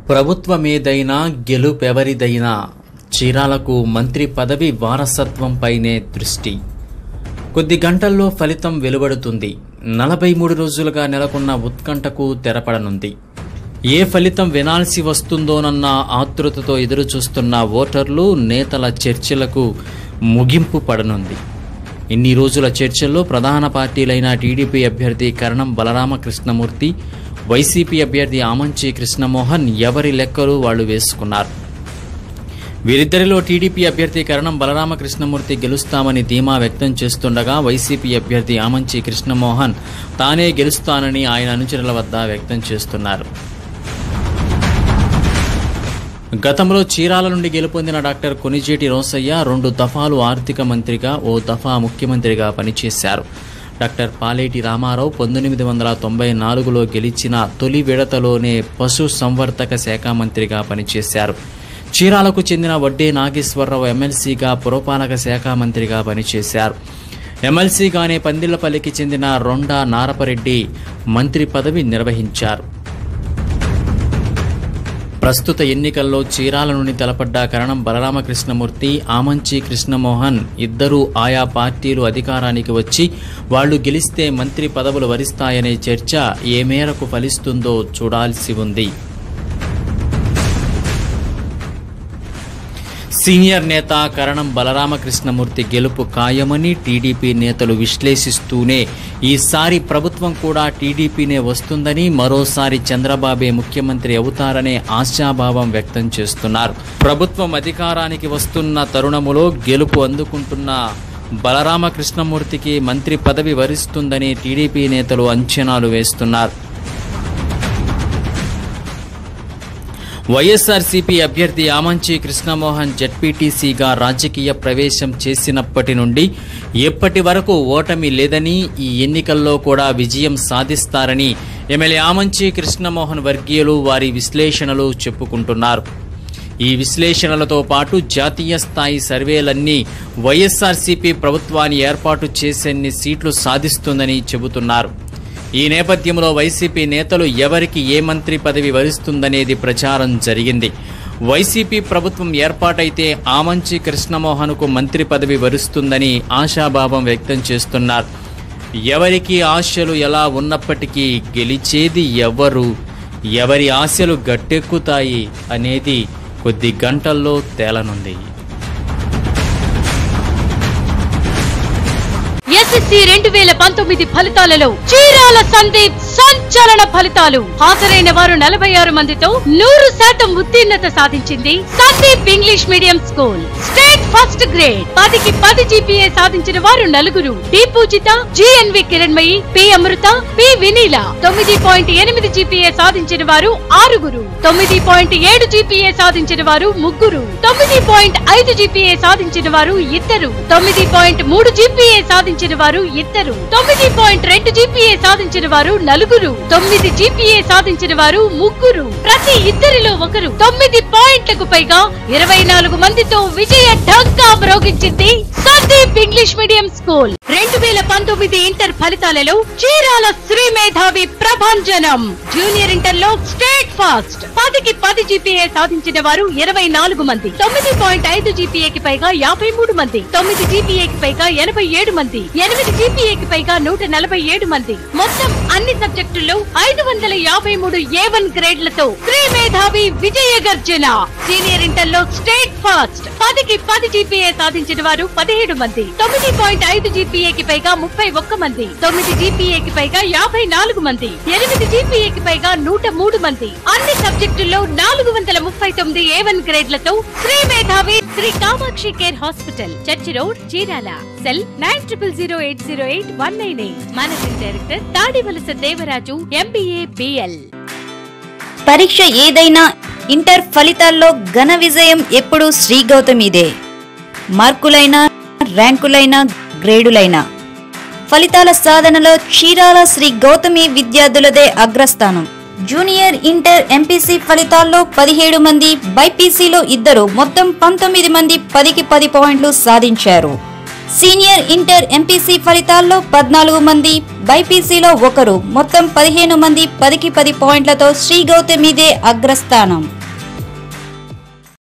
ప్రభుత్వమేదైనా గెలుపెవరిదైనా చీరాలకు మంత్రి పదవి వారసత్వంపైనే దృష్టి కొద్ది గంటల్లో ఫలితం వెలువడుతుంది నలభై మూడు రోజులుగా నెలకొన్న ఉత్కంఠకు తెరపడనుంది ఏ ఫలితం వినాల్సి వస్తుందోనన్న ఆతృతతో ఎదురుచూస్తున్న ఓటర్లు నేతల చర్చలకు ముగింపు పడనుంది ఇన్ని రోజుల చర్చల్లో ప్రధాన పార్టీలైన టీడీపీ అభ్యర్థి కరణం బలరామకృష్ణమూర్తి వైసీపీ అభ్యర్థి ఆమంచి కృష్ణమోహన్ ఎవరి లెక్కలు వాళ్ళు వేసుకున్నారు వీరిద్దరిలో టీడీపీ అభ్యర్థి కరణం బలరామకృష్ణమూర్తి గెలుస్తామని ధీమా వ్యక్తం చేస్తుండగా వైసీపీ అభ్యర్థి ఆమంచి కృష్ణమోహన్ తానే గెలుస్తానని ఆయన అనుచరుల వద్ద వ్యక్తం చేస్తున్నారు గతంలో చీరాల నుండి గెలుపొందిన డాక్టర్ కొనిజేటి రోసయ్య రెండు దఫాలు ఆర్థిక మంత్రిగా ఓ దఫా ముఖ్యమంత్రిగా పనిచేశారు డాక్టర్ పాలేటి రామారావు పంతొమ్మిది వందల తొంభై నాలుగులో గెలిచిన తొలి విడతలోనే పశు సంవర్ధక శాఖ మంత్రిగా పనిచేశారు చీరాలకు చెందిన వడ్డే నాగేశ్వరరావు ఎమ్మెల్సీగా పురపాలక శాఖ మంత్రిగా పనిచేశారు ఎమ్మెల్సీగానే పందిళ్లపల్లికి చెందిన రొండా నారపరెడ్డి మంత్రి పదవి నిర్వహించారు ప్రస్తుత ఎన్నికల్లో చీరాల నుండి తలపడ్డ కరణం బలరామకృష్ణమూర్తి ఆమంచి కృష్ణమోహన్ ఇద్దరూ ఆయా పార్టీలు అధికారానికి వచ్చి వాళ్లు గెలిస్తే మంత్రి పదవులు వరిస్తాయనే చర్చ ఏ మేరకు ఫలిస్తుందో చూడాల్సి ఉంది సీనియర్ నేత కరణం బలరామకృష్ణమూర్తి గెలుపు ఖాయమని టీడీపీ నేతలు విశ్లేషిస్తూనే ఈసారి ప్రభుత్వం కూడా టీడీపీనే వస్తుందని మరోసారి చంద్రబాబే ముఖ్యమంత్రి అవుతారనే ఆశాభావం వ్యక్తం చేస్తున్నారు ప్రభుత్వం అధికారానికి వస్తున్న తరుణములో గెలుపు అందుకుంటున్న బలరామకృష్ణమూర్తికి మంత్రి పదవి వరిస్తుందని టీడీపీ నేతలు అంచనాలు వేస్తున్నారు వైఎస్ఆర్సీపీ అభ్యర్థి ఆమంచి కృష్ణమోహన్ జడ్పీటీసీగా రాజకీయ ప్రవేశం చేసినప్పటి నుండి ఎప్పటి వరకు ఓటమి లేదని ఈ ఎన్నికల్లో కూడా విజయం సాధిస్తారని ఎమ్మెల్యే ఆమంచి కృష్ణమోహన్ వర్గీయులు వారి విశ్లేషణలు చెప్పుకుంటున్నారు ఈ విశ్లేషణలతో పాటు జాతీయ స్థాయి సర్వేలన్నీ వైఎస్ఆర్సీపీ ప్రభుత్వాన్ని ఏర్పాటు చేసేన్ని సీట్లు సాధిస్తుందని చెబుతున్నారు ఈ నేపథ్యంలో వైసీపీ నేతలు ఎవరికి ఏ మంత్రి పదవి వరిస్తుందనేది ప్రచారం జరిగింది వైసీపీ ప్రభుత్వం ఏర్పాటైతే ఆమంచి కృష్ణమోహన్కు మంత్రి పదవి వరుస్తుందని ఆశాభావం వ్యక్తం చేస్తున్నారు ఎవరికి ఆశలు ఎలా ఉన్నప్పటికీ గెలిచేది ఎవరు ఎవరి ఆశలు గట్టెక్కుతాయి అనేది కొద్ది గంటల్లో తేలనుంది ఎస్ఎస్సి రెండు వేల పంతొమ్మిది ఫలితాలలో చీరాల సందీప్ సంచలన ఫలితాలు హాజరైన వారు నలభై ఆరు మందితో నూరు శాతం ఉత్తీర్ణత సాధించింది Sandeep English medium school state first grade పదికి పది జీపీఏ సాధించిన వారు నలుగురు D Poojitha GNV Kiranmayi P Amrutha P Vineela తొమ్మిది పాయింట్ ఎనిమిది జీపీఏ సాధించిన వారు ఆరుగురు తొమ్మిది పాయింట్ ఏడు జీపీఏ సాధించిన వారు ముగ్గురు తొమ్మిది పాయింట్ ఐదు జీపీఏ సాధించిన వారు ఇద్దరు తొమ్మిది పాయింట్ మూడు జీపీఏ సాధించిన వారు ఇద్దరు తొమ్మిది పాయింట్ రెండు జీపీఏ సాధించిన వారు నలుగురు తొమ్మిది జీపీఏ సాధించిన వారు ముగ్గురు ప్రతి ఇద్దరిలో ఒకరు తొమ్మిది పాయింట్లకు పైగా ఇరవై నాలుగు మందితో విజయ ఢంకా మ్రోగించింది సందీప్ ఇంగ్లీష్ మీడియం స్కూల్ రెండు వేల పంతొమ్మిది ఇంటర్ ఫలితాలలో చీరాల శ్రీ మేధావి ప్రభంజనం జూనియర్ ఇంటర్ లో స్టేట్ ఫాస్ట్ పదికి పది జీపీఏ సాధించిన వారు ఇరవై నాలుగు మంది తొమ్మిది పాయింట్ ఐదు జీపీఏకి పైగా యాభై మూడు మంది తొమ్మిది జీపీఏకి పైగా ఎనభై ఏడు మంది ఎనిమిది జీపీఏకి పైగా నూట నలభై ఏడు మంది మొత్తం అన్ని సబ్జెక్టుల్లో ఐదు వందల యాభై మూడు ఏ వన్ గ్రేడ్లతో శ్రీ మేధావి విజయ గర్జన సీనియర్ ఇంటర్ లో స్టేట్ ఫాస్ట్ పదికి పది జీపీఏ సాధించిన వారు పదిహేడు మంది తొమ్మిది పాయింట్ ఐదు జీపీఏకి పైగా ముప్పై ఒక్క మంది తొమ్మిది జీపీఏకి పైగా యాభై నాలుగు మంది ఎనిమిది జీపీఏకి పైగా నూట మూడు మంది అన్ని సబ్జెక్టుల్లో నాలుగు వందల ముప్పై తొమ్మిది ఏ వన్ గ్రేడ్లతో Sri Medhavi Sri Kamakshi care hospital church road Chirala cell nine triple zero eight zero eight one nine eight managing director Tadivalasa Devaraju MBA BL పరీక్ష ఏదైనా ఇంటర్ ఫలితాల్లో ఘన విజయం ఎప్పుడూ శ్రీ గౌతమిదే మార్కులైనా ర్యాంకులైనా గ్రేడులైనా ఫలితాల సాధనలో చీరాల శ్రీ గౌతమి విద్యార్థులదే అగ్రస్థానం జూనియర్ ఇంటర్ ఎంపీసీ ఫలితాల్లో పదిహేడు మంది బైపీసీలో ఇద్దరు మొత్తం పంతొమ్మిది మంది పదికి పది పాయింట్లు సాధించారు సీనియర్ ఇంటర్ ఎంపీసీ ఫలితాల్లో పద్నాలుగు మంది బైపీసీలో ఒకరు మొత్తం పదిహేను మంది పదికి పది పాయింట్లతో శ్రీ గౌతమిదే అగ్రస్థానం